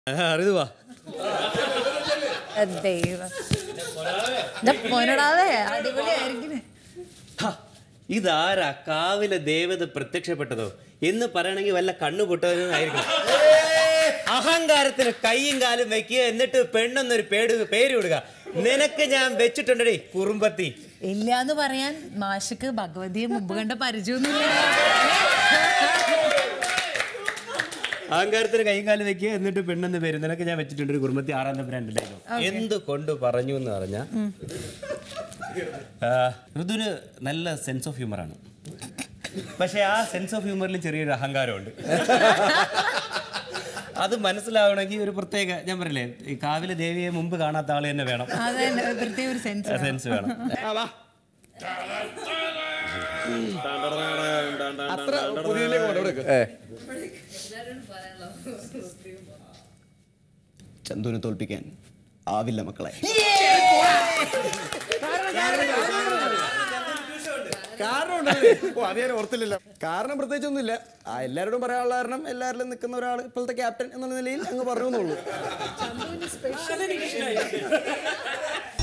അറിതു വാ ദൈവം എന്റെ പൊന്നടാവേ അടിപൊളിയായിരിക്കും ഹ, ഇതാരാ കാവിലെ ദേവത പ്രത്യക്ഷപ്പെട്ടതോ എന്ന് പറയണമെങ്കിൽ വല്ല കണ്ണു പൊട്ടവനായിരിക്കും അഹങ്കാരത്തിന് കൈയും കാലും വെക്കുക എന്നിട്ട് പെണ്ണെന്നൊരു പേട് പേര് വിടുക നിനക്ക് ഞാൻ വെച്ചിട്ടുണ്ടടി കുറുമ്പത്തി ഇല്ല എന്ന് പറയാൻ മാഷക്ക് ഭഗവതിയെ മുമ്പ് കണ്ട പരിചയമൊന്നുമില്ല അഹങ്കാരത്തിന് കൈയും കാലും വെക്കുക എന്നിട്ട് പെണ്ണെന്ന് പേര് നിനക്ക് ഞാൻ വെച്ചിട്ടുണ്ട് ഒരു കുറുമ്പത്തി ആറാം നമ്പർ എന്ത് കൊണ്ട് പറഞ്ഞു എന്ന് പറഞ്ഞ ഋതുവിന് നല്ല സെൻസ് ഓഫ് ഹ്യൂമറാണ് പക്ഷെ ആ സെൻസ് ഓഫ് ഹ്യൂമറിൽ ചെറിയൊരു അഹങ്കാരമുണ്ട് അത് മനസ്സിലാവണമെങ്കിൽ ഒരു പ്രത്യേക ഞാൻ പറയില്ലേ ഈ കാവിലെ ദേവിയെ മുമ്പ് കാണാത്ത ആൾ തന്നെ വേണം അതെ പ്രത്യേക ഒരു സെൻസ് സെൻസ് വേണം അത്ര പുതിയതിലേക്ക് കൊണ്ടുകൊടുക്ക് ചന്തുവിനെ തോൽപ്പിക്കാൻ ആവില്ല മക്കളെ കാരണം ഉണ്ടല്ലേ ഓ അത് ഞാൻ ഓർത്തില്ലല്ലോ കാരണം പ്രത്യേകിച്ചൊന്നുമില്ല ആ എല്ലാവരോടും പറയാനുള്ള കാരണം എല്ലാവരിലും നിൽക്കുന്ന ഒരാൾ ഇപ്പോഴത്തെ ക്യാപ്റ്റൻ എന്നുള്ള നിലയിൽ അങ്ങ് പറഞ്ഞു എന്നുള്ളൂ